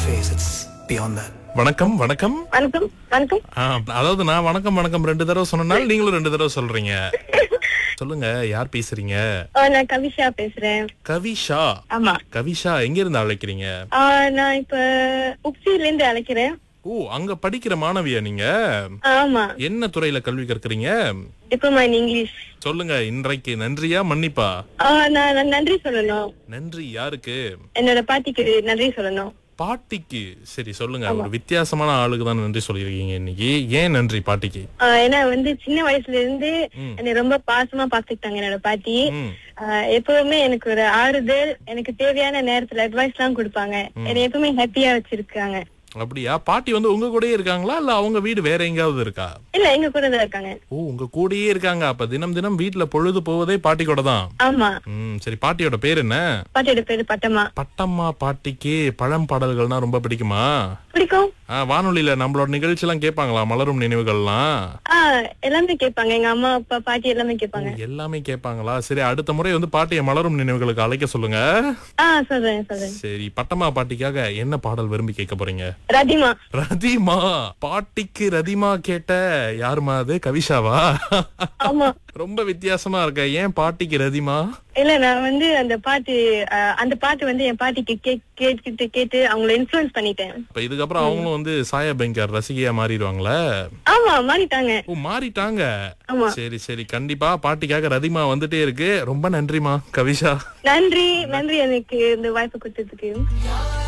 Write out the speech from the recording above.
face. It's beyond that. வணக்கம் வணக்கம் வணக்கம் வணக்கம் ஆ, அதாவது நான் வணக்கம் வணக்கம் ரெண்டு தடவை சொன்னனால நீங்களும் ரெண்டு தடவை சொல்றீங்க சொல்லுங்க யார் பேசுறீங்க ஆ, நான் கவிஷா பேசுறேன் கவிஷா ஆமா கவிஷா எங்க இருந்து அழைக்கிறீங்க ஆ, நான் இப்ப உப்சில இருந்து அழைக்கிறேன் ஓ அங்க படிக்கிற மாணவியா நீங்க ஆமா என்ன துறையில கல்வி கற்கறீங்க டிப்ளமா இன் இங்கிலீஷ் சொல்லுங்க இன்றைக்கு நன்றியா மன்னிப்பா ஆ, நான் நான் நன்றி சொல்லணும் நன்றி யாருக்கு என்னோட பாட்டிக்கு நன்றி சொல்லணும் பாட்டிக்கு சரி சொல்லுங்க ஒரு வித்தியாசமான ஆளுக்கு தான் நன்றி சொல்லியிருக்கீங்க இன்னைக்கு ஏன் நன்றி பாட்டிக்கு ஆ, ஏன்னா வந்து சின்ன வயசுல இருந்து என்னை ரொம்ப பாசமா பாத்துக்கிட்டாங்க என்னோட பாட்டி ம். ஆ, எப்பவுமே எனக்கு ஒரு ஆறுதல் எனக்கு தேவையான நேரத்துல அட்வைஸ் எல்லாம் கொடுப்பாங்க என்னை எப்பவுமே ஹாப்பியா வச்சிருக்காங்க அப்படியா பாட்டி வந்து உங்க கூடயே இருக்காங்களா இல்ல அவங்க வீடு வேற எங்கேயாவது இருக்கா இல்ல எங்க கூட தான் இருக்காங்க ஓ உங்க கூடயே இருக்காங்க அப்ப தினம் தினம் வீட்ல பொழுது போவதே பாட்டி கூட தான் ஆமா ம் சரி பாட்டியோட பேர் என்ன பாட்டியோட பேரு பட்டம்மா பட்டம்மா பாட்டிக்கு பழம் பாடல்கள்னா ரொம்ப பிடிக்குமா பிடிக்கும் ஆ, வானொலியில நம்மளோட நிகழ்ச்சி எல்லாம் கேட்பாங்களா மலரும் நினைவுகள்லாம் ஆ எல்லாமே கேட்பாங்க எங்க அம்மா அப்பா பாட்டி எல்லாமே கேட்பாங்க எல்லாமே கேட்பாங்களா சரி அடுத்த முறை வந்து பாட்டியை மலரும் நினைவுகளுக்கு அழைக்க சொல்லுங்க ஆ சொல்றேன் சொல்றேன் சரி பட்டம்மா பாட்டிக்காக என்ன பாடல் விரும்பி கேட்க போறீங்க ரதிமா ரதிமா பாட்டிக்கு ரதிமா கேட்ட யாருமா அது கவிஷாவா ஆமா ரொம்ப வித்தியாசமா இருக்க ஏன் பாட்டிக்கு ரதிமா இல்ல நான் வந்து அந்த பாட்டு ஆ, அந்த பாட்டு வந்து என் பாட்டிக்கு கே- கேட்டுக்கிட்டு கேட்டு அவங்கள இன்ஃபுளுன்ஸ் பண்ணிட்டேன் இப்ப இதுக்கப்புறம் அவங்களும் வந்து சாயா பெங்கர் ரசிகையா மாறிடுவாங்களே ஆமா மாறிட்டாங்க ஓ மாறிட்டாங்க ஆமா. சரி சரி கண்டிப்பா பாட்டிக்காக ரதிமா வந்துட்டே இருக்கு ரொம்ப நன்றிமா கவிஷா நன்றி நன்றி எனக்கு இந்த வாய்ப்பு கொடுத்ததுக்கு